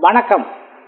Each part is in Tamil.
வணக்கம்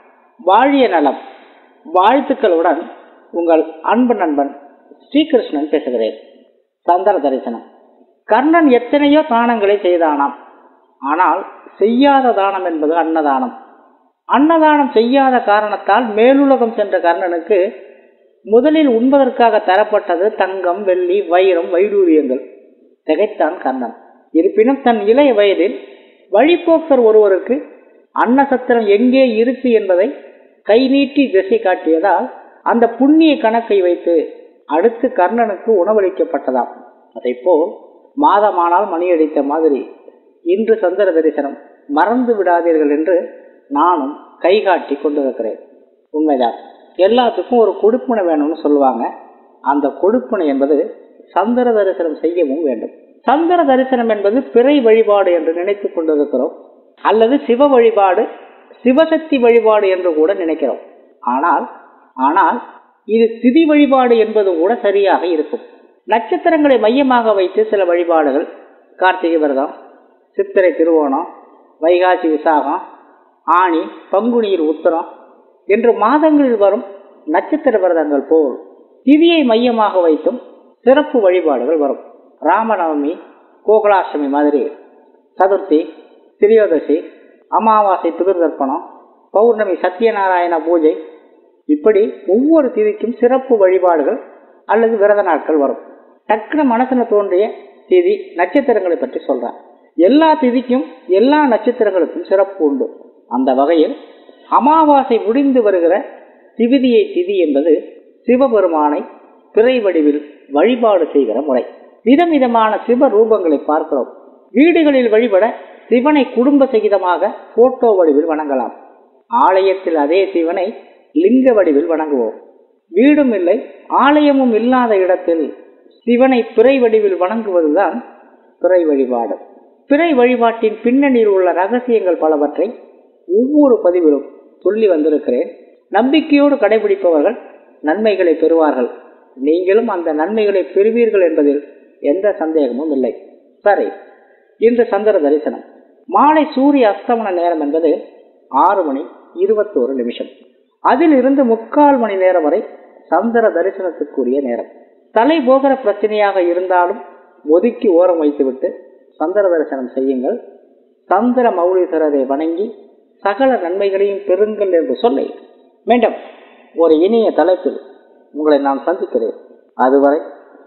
வாழிய நலம் வாழ்த்துக்களுடன் உங்கள் அன்பு நண்பன் ஸ்ரீகிருஷ்ணன் பேசுகிறேன் சந்திர தரிசனம் கர்ணன் எத்தனையோ தானங்களை செய்தானாம் ஆனால் செய்யாத தானம் என்பது அன்னதானம் அன்னதானம் செய்யாத காரணத்தால் மேலுலகம் சென்ற கர்ணனுக்கு முதலில் உண்பதற்காக தரப்பட்டது தங்கம் வெள்ளி வைரம் வைடூரியங்கள் திகைத்தான் கர்ணன் இருப்பினும் தன் இளைய வயதில் வழிபோக்கர் ஒருவருக்கு அன்னசத்திரம் எங்கே இருக்கு என்பதை கை நீட்டி திசை காட்டியதால் அந்த புண்ணிய கணக்கை வைத்து அடுத்து கர்ணனுக்கு உணவளிக்கப்பட்டதாம் அதைப்போல் மாதமானால் மணியடித்த மாதிரி இன்று சந்திர தரிசனம் மறந்து விடாதீர்கள் என்று நானும் கை காட்டி கொண்டிருக்கிறேன் உண்மைதான் எல்லாத்துக்கும் ஒரு கொடுப்பனை வேணும்னு சொல்லுவாங்க அந்த கொடுப்பனை என்பது சந்திர தரிசனம் செய்யவும் வேண்டும் சந்திர தரிசனம் என்பது பிறை வழிபாடு என்று நினைத்து கொண்டிருக்கிறோம் அல்லது சிவ வழிபாடு சிவசக்தி வழிபாடு என்று கூட நினைக்கிறோம் ஆனால் ஆனால் இது திதி வழிபாடு என்பது கூட சரியாக இருக்கும் நட்சத்திரங்களை மையமாக வைத்து சில வழிபாடுகள் கார்த்திகை விரதம் சித்திரை திருவோணம் வைகாசி விசாகம் ஆணி பங்குனியில் உத்தரம் என்று மாதங்களில் வரும் நட்சத்திர விரதங்கள் போல் திதியை மையமாக வைத்தும் சிறப்பு வழிபாடுகள் வரும் ராமநவமி கோகுலாஷ்டமி மாதிரி சதுர்த்தி திரியோதசி அமாவாசை பிதிர்தர்ப்பணம் பௌர்ணமி சத்யநாராயண பூஜை இப்படி ஒவ்வொரு திதிக்கும் சிறப்பு வழிபாடுகள் அல்லது விரத நாட்கள் வரும் டக்குனு மனசுல தோன்றிய திதி நட்சத்திரங்களை பற்றி சொல்றேன் எல்லா திதிக்கும் எல்லா நட்சத்திரங்களுக்கும் சிறப்பு உண்டு அந்த வகையில் அமாவாசை முடிந்து வருகிற திவிதியை திதி என்பது சிவபெருமானை பிறை வடிவில் வழிபாடு செய்கிற முறை விதவிதமான சிவ ரூபங்களை பார்க்கிறோம் வீடுகளில் வழிபட சிவனை குடும்ப சகிதமாக போட்டோ வடிவில் வணங்கலாம் ஆலயத்தில் அதே சிவனை லிங்க வடிவில் வணங்குவோம் வீடும் இல்லை ஆலயமும் இல்லாத இடத்தில் சிவனை பிறை வடிவில் வணங்குவதுதான் பிறை வழிபாடு பிறை வழிபாட்டின் பின்னணியில் உள்ள ரகசியங்கள் பலவற்றை ஒவ்வொரு பதிவிலும் சொல்லி வந்திருக்கிறேன் நம்பிக்கையோடு கடைபிடிப்பவர்கள் நன்மைகளை பெறுவார்கள் நீங்களும் அந்த நன்மைகளை பெறுவீர்கள் என்பதில் எந்த சந்தேகமும் இல்லை சரி இன்று சந்திர தரிசனம் மாலை சூரிய அஸ்தமன நேரம் என்பது ஆறு மணி இருபத்தோரு நிமிஷம் அதிலிருந்து முக்கால் மணி நேரம் வரை சந்திர தரிசனத்துக்குரிய நேரம் தலை போகிற பிரச்சனையாக இருந்தாலும் ஒதுக்கி ஓரம் வைத்துவிட்டு சந்திர தரிசனம் செய்யுங்கள் சந்திர மௌலீஸ்வரரை வணங்கி சகல நன்மைகளையும் பெறுங்கள் என்று சொல்லி மீண்டும் ஒரு இனிய தலைப்பில் உங்களை நான் சந்திக்கிறேன் அதுவரை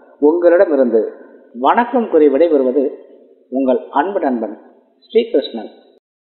உங்களிடமிருந்து வணக்கம் கூறி விடைபெறுவது உங்கள் அன்பு நண்பன் ஸ்ரீகிருஷ்ணன்